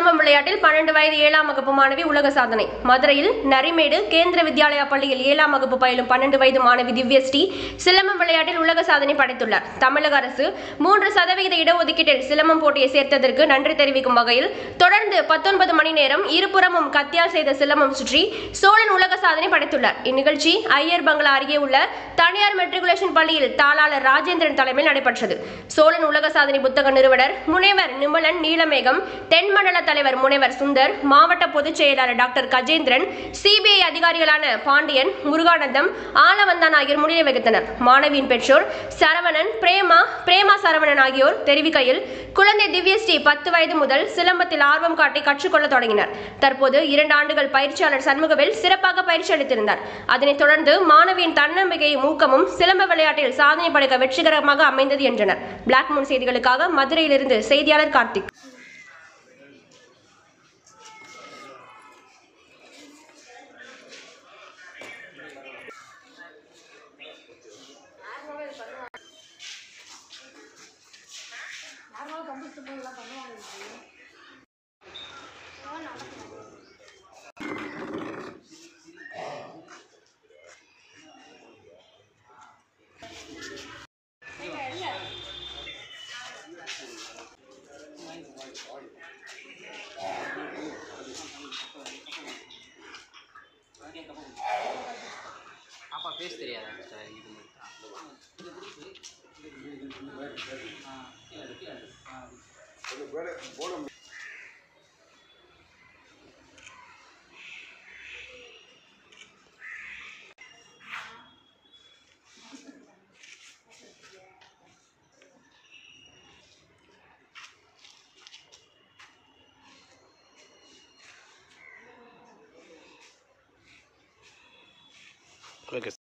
சிலம்பம் விளையாட்டில் பன்னெண்டு வயது ஏழாம் வகுப்பு மாணவி உலக சாதனை மதுரையில் நரிமேடு கேந்திர வித்யாலயா பள்ளியில் ஏழாம் வகுப்பு பயிலும் பன்னெண்டு வயது மாணவி திவ்யஸ்ரீ சிலம்பம் விளையாட்டில் உலக சாதனை படைத்துள்ளார் தமிழக அரசு மூன்று சதவிகித இடஒதுக்கீட்டில் சிலம்பம் போட்டியை சேர்த்ததற்கு நன்றி தெரிவிக்கும் வகையில் தொடர்ந்து பத்தொன்பது மணி நேரம் இருபுறமும் கத்தியால் செய்த சிலம்பம் சுற்றி சோழன் உலக சாதனை படைத்துள்ளார் இந்நிகழ்ச்சி ஐயர் பங்களா அருகே உள்ள தனியார் மெட்ரிகுலேஷன் பள்ளியில் தாளாளர் ராஜேந்திரன் தலைமையில் நடைபெற்றது சோழன் உலக சாதனை புத்தக நிறுவனர் முனைவர் நிமலன் நீலமேகம் தென்மண்டல தலைவர் முனைவர் சுந்தர் மாவட்ட பொதுச் செயலாளர் டாக்டர் கஜேந்திரன் சிபிஐ அதிகாரிகளான பாண்டியன் முருகானந்தம் ஆலவந்தான் ஆகியோர் முன்னிலை வகித்தனர் மாணவியின் பெற்றோர் சரவணன் பிரேமா பிரேமா சரவணன் ஆகியோர் தெரிவிக்கையில் குழந்தை திவ்யஸ்ரீ பத்து வயது முதல் சிலம்பத்தில் ஆர்வம் காட்டி கற்றுக்கொள்ள தொடங்கினார் தற்போது இரண்டு ஆண்டுகள் பயிற்சியாளர் சண்முகவேல் சிறப்பாக பயிற்சி அளித்திருந்தார் அதனைத் தொடர்ந்து மாணவியின் தன்னம்பிக்கையும் ஊக்கமும் சிலம்ப விளையாட்டில் சாதனை படைக்க வெற்றிகரமாக அமைந்தது என்றனர் பிளாக் மூன் செய்திகளுக்காக மதுரையிலிருந்து செய்தியாளர் கார்த்திக் பாப்பா பேச தெரியாதா சார் இது மட்டும் ஓகே